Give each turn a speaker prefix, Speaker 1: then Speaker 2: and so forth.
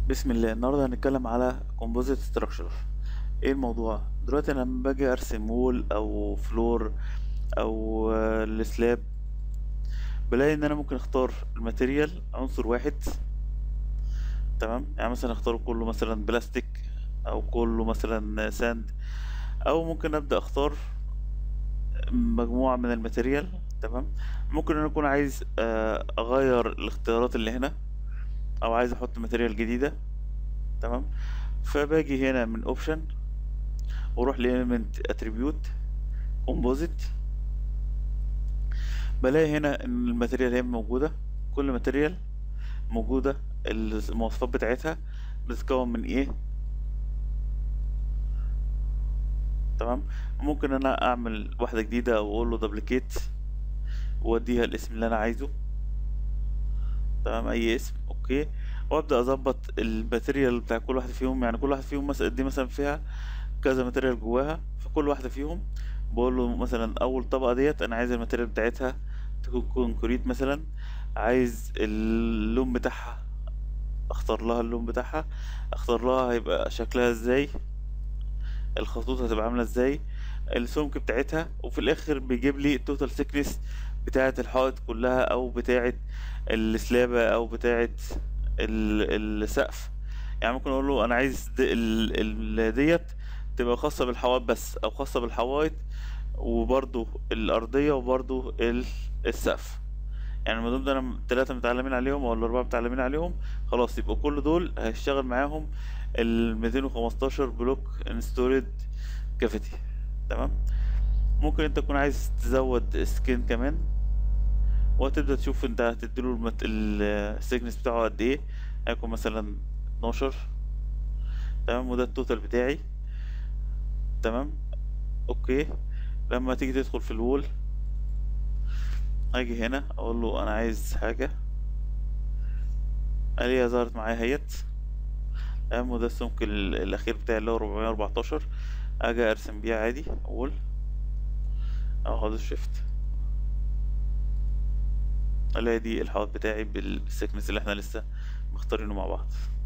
Speaker 1: بسم الله النهارده هنتكلم على composite structure ايه الموضوع دلوقتي انا لما باجي ارسم وول او فلور او آه، السلاب بلاقي ان انا ممكن اختار الماتيريال عنصر واحد تمام يعني مثلا اختار كله مثلا بلاستيك او كله مثلا ساند او ممكن ابدا اختار مجموعة من الماتيريال تمام ممكن انا اكون عايز آه، اغير الاختيارات اللي هنا او عايز احط ماتيريال جديدة تمام فباجي هنا من اوبشن واروح لإيليمنت اتريبيوت كومبوزيت بلاقي هنا ان الماتيريال هي موجودة كل ماتيريال موجودة المواصفات بتاعتها بتتكون من ايه تمام ممكن انا اعمل واحدة جديدة او اقول له دبليكيت واديها الاسم اللي انا عايزه تمام اي اسم اوكي وابدا اظبط الماتيريال بتاع كل واحده فيهم يعني كل واحده فيهم مثلا دي مثلا فيها كذا ماتيريال جواها فكل واحده فيهم بقول له مثلا اول طبقه ديت انا عايز الماتيريال بتاعتها تكون كونكريت مثلا عايز اللون بتاعها اختار لها اللون بتاعها اختار لها هيبقى شكلها ازاي الخطوط هتبقى عامله ازاي السمك بتاعتها وفي الاخر بيجيب لي التوتال سيكنس بتاعه الحائط كلها او بتاعه السلابه او بتاعه ال- السقف يعني ممكن اقول له انا عايز د- ال- ال- ديت تبقى خاصه بالحوائط بس او خاصه بالحوائط وبرضو الارضيه وبرضو ال- السقف يعني ما دام ده انا ثلاثه متعلمين عليهم ولا اربعه متعلمين عليهم خلاص يبقى كل دول هيشتغل معاهم ال 215 بلوك انستولد كافيتي تمام ممكن انت تكون عايز تزود سكين كمان وتبدأ تشوف انت هتديله المت... السيكنس بتاعه قد ايه هيكون مثلا 12 تمام وده التوتال بتاعي تمام اوكي لما تيجي تدخل في الوول اجي هنا اقول له انا عايز حاجة الاقيها ظهرت معايا اهيت تمام وده السمك ال- الاخير بتاعي اللي هو 414 اجي ارسم بيها عادي وول او هدوس شيفت الاقي دي الحوض بتاعي بالسيكنس اللي احنا لسه مختارينه مع بعض